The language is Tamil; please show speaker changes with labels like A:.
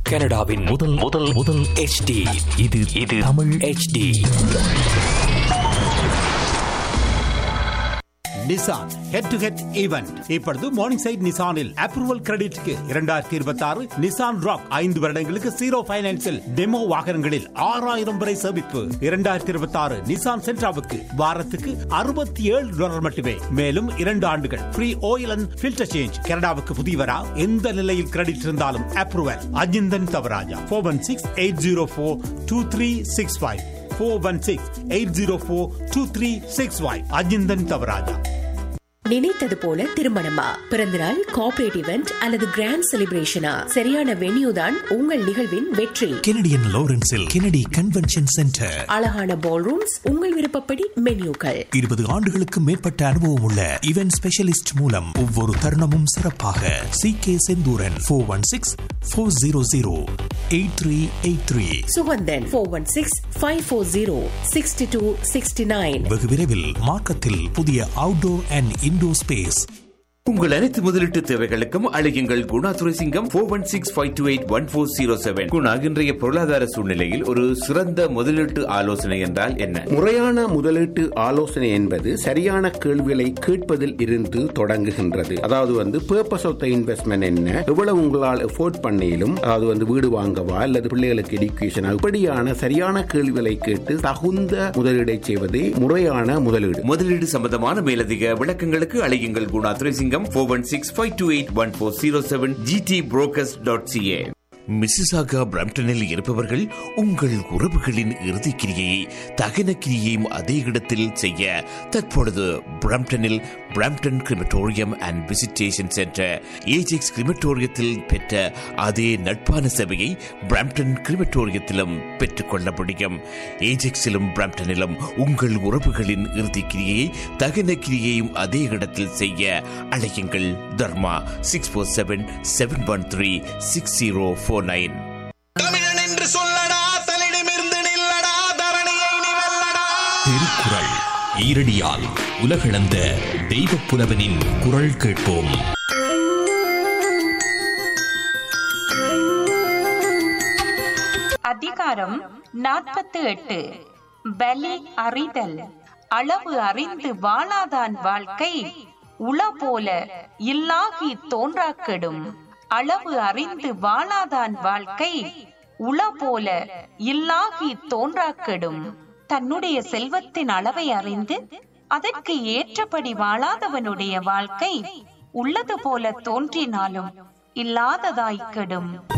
A: கனடாவின் முதல் முதல் முதல் HD இது இது தமிழ் HD
B: Nissan head to head event இப்பொழுது மார்னிங் சைட் நிசானில் அப்ரூவல் கிரெடிட்க்கு இரண்டாயிரத்தி இருபத்தி ஆறு நிசான் ராக் ஐந்து வருடங்களுக்கு ஜீரோ பைனான்சில் டெமோ வாகனங்களில் ஆறாயிரம் வரை சேமிப்பு இரண்டாயிரத்தி இருபத்தி ஆறு நிசான் சென்ட்ராவுக்கு வாரத்துக்கு அறுபத்தி ஏழு டாலர் மட்டுமே மேலும் இரண்டு ஆண்டுகள் free oil and filter change கனடாவுக்கு புதியவரா எந்த நிலையில் கிரெடிட் இருந்தாலும் approval Ajinthan Thavarajah four one six eight zero four two three six five four one six eight zero four two three six five Ajinthan Thavarajah
C: நினைத்தது போல திருமணமா பிறந்தநாள் கார்ப்பரேட் இவெண்ட் அல்லது கிராண்ட் செலிப்ரேஷனா சரியான வென்யூ தான் உங்கள் நிகழ்வின் வெற்றி
D: கெனடியன் லாரன்ஸில் கெனடி கன்வென்ஷன் சென்டர்
C: அழகான பால் ரூம்ஸ் உங்கள் விருப்பப்படி மென்யூக்கள்
D: இருபது ஆண்டுகளுக்கு மேற்பட்ட அனுபவம் உள்ள இவென்ட் ஸ்பெஷலிஸ்ட் மூலம் ஒவ்வொரு தருணமும் சிறப்பாக C K Senthuran four one six four zero zero eight three eight three
C: Sugandhan four one six five four zero sixty two sixty nine
D: வெகு விரைவில் மார்க்கத்தில் புதிய அவுட்டோர் அண்ட் இன்டோர் ஸ்பேஸ்
E: உங்கள் அனைத்து முதலீட்டு தேவைகளுக்கும் அழையுங்கள் Guna Duraisingam four one six five two eight one four zero seven Guna இன்றைய பொருளாதார சூழ்நிலையில் ஒரு சிறந்த முதலீட்டு ஆலோசனை என்றால் என்ன
F: முறையான முதலீட்டு ஆலோசனை என்பது சரியான கேள்விகளை கேட்பதில் இருந்து தொடங்குகின்றது அதாவது வந்து பர்பஸ் ஆஃப் த இன்வெஸ்ட்மெண்ட் என்ன எவ்வளவு உங்களால் எஃபோர்ட் பண்ணியிலும் அதாவது வந்து வீடு வாங்கவா அல்லது பிள்ளைகளுக்கு எடுக்கேஷன் இப்படியான சரியான கேள்விகளை கேட்டு தகுந்த முதலீடை செய்வதே முறையான முதலீடு
E: முதலீடு சம்பந்தமான மேலதிக விளக்கங்களுக்கு அழையுங்கள் Guna Duraisingam four one six five two eight one four zero seven GT brokers dot CA Mississauga பிரம்டனில் இருப்பவர்கள் உங்கள் உறவுகளின் இறுதிக் கிரியை தகன கிரியையும் அதே இடத்தில் செய்ய தற்பொழுது பிரம்டனில் Brampton crematorium and visitation centre Ajax கிரிமட்டோரியத்தில் பெற்ற அதே நட்பான சேவையை பிரம்டன் கிரிமட்டோரியத்திலும் பெற்றுக்கொள்ள முடியும் ஏஜெக்ஸிலும் பிரம்டனிலும் உங்கள் உறவுகளின் இறுதிக் கிரியை தகன கிரியையும் அதே இடத்தில் செய்ய அழையுங்கள் Dharma six four seven seven one three six zero four nine
G: தமிழன் என்று சொல்லடா தலிடமிருந்து நில்லடா தரணியை நீ வெல்லடா
D: திருக்குறள் ஈரடியால் உலகளந்த தெய்வப் புலவனின் குரல் கேட்போம்
H: அதிகாரம் நாற்பத்து எட்டு பலி அறிதல் அளவு அறிந்து வாழாதான் வாழ்க்கை உள போல இல்லாகி தோன்றாக்கெடும் அளவு அறிந்து வாழாதான் வாழ்க்கை உள போல இல்லாகி தோன்றாக்கெடும் தன்னுடைய செல்வத்தின் அளவை அறிந்து அதற்கு ஏற்றபடி வாழாதவனுடைய வாழ்க்கை உள்ளது போல தோன்றினாலும் இல்லாததாய்க்கெடும்